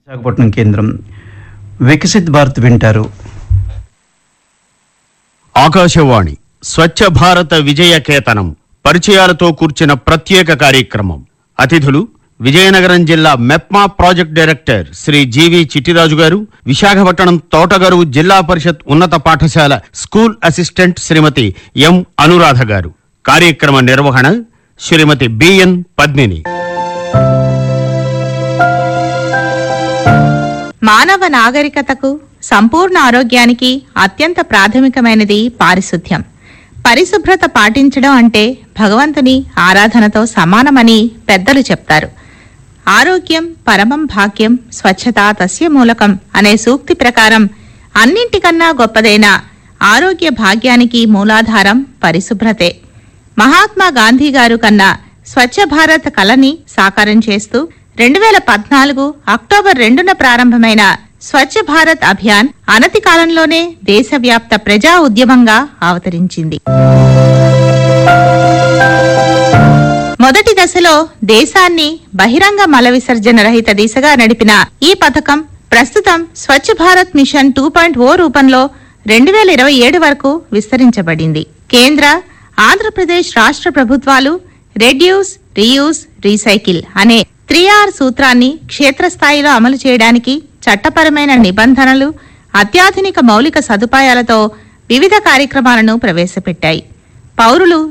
విశాఖపట్నం కేంద్రం వికసిత్ భారత్ వింటారు ఆకాశవాణి స్వచ్ఛ భారత విజయ కేతనం పరిచయాలతో కూర్చిన ప్రత్యేక కార్యక్రమం అతిథులు విజయనగరం జిల్లా MEPMA project director Shri G V Chittiraju garu Visakhapatnam Thotagaruvu జిల్లా పరిషత్ ఉన్నత పాఠశాల school assistant Shrimati M Anuradha garu కార్యక్రమ నిర్వహణ శ్రీమతి బిఎన్ పద్మిని మానవ నాగరికతకు సంపూర్ణ ఆరోగ్యానికి అత్యంత ప్రాథమికమైనది పారిశుద్ధ్యం పరిశుభ్రత పాటించడం అంటే భగవంతుని ఆరాధనతో సమానమని పెద్దలు చెప్తారు ఆరోగ్యం పరమం భాగ్యం స్వచ్ఛత తస్య మూలకం అనే సూక్తి ప్రకారం అన్నింటికన్నా గొప్పదైన ఆరోగ్య భాగ్యానికి మూలాధారం పరిశుభ్రతే మహాత్మా గాంధీ గారు కన్నా స్వచ్ఛ భారత్ కలని సాకారం చేస్తూ రెండు వేల పద్నాలుగు అక్టోబర్ రెండున ప్రారంభమైన స్వచ్ఛ భారత్ అభియాన్ అనతి కాలంలోనే దేశవ్యాప్త ప్రజా ఉద్యమంగా అవతరించింది మొదటి దశలో దేశాన్ని బహిరంగ మల విసర్జన రహిత దిశగా నడిపిన ఈ పథకం ప్రస్తుతం Swachh Bharat mission two point O రూపంలో రెండు వేల ఇరవై ఏడు వరకు విస్తరించబడింది కేంద్ర ఆంధ్రప్రదేశ్ రాష్ట్ర ప్రభుత్వాలు రెడ్యూస్ రీయూస్ రీసైకిల్ అనే త్రీ ఆర్ సూత్రాన్ని క్షేత్రస్థాయిలో అమలు చేయడానికి చట్టపరమైన నిబంధనలు అత్యాధునిక మౌలిక సదుపాయాలతో వివిధ కార్యక్రమాలను ప్రవేశపెట్టాయి పౌరులు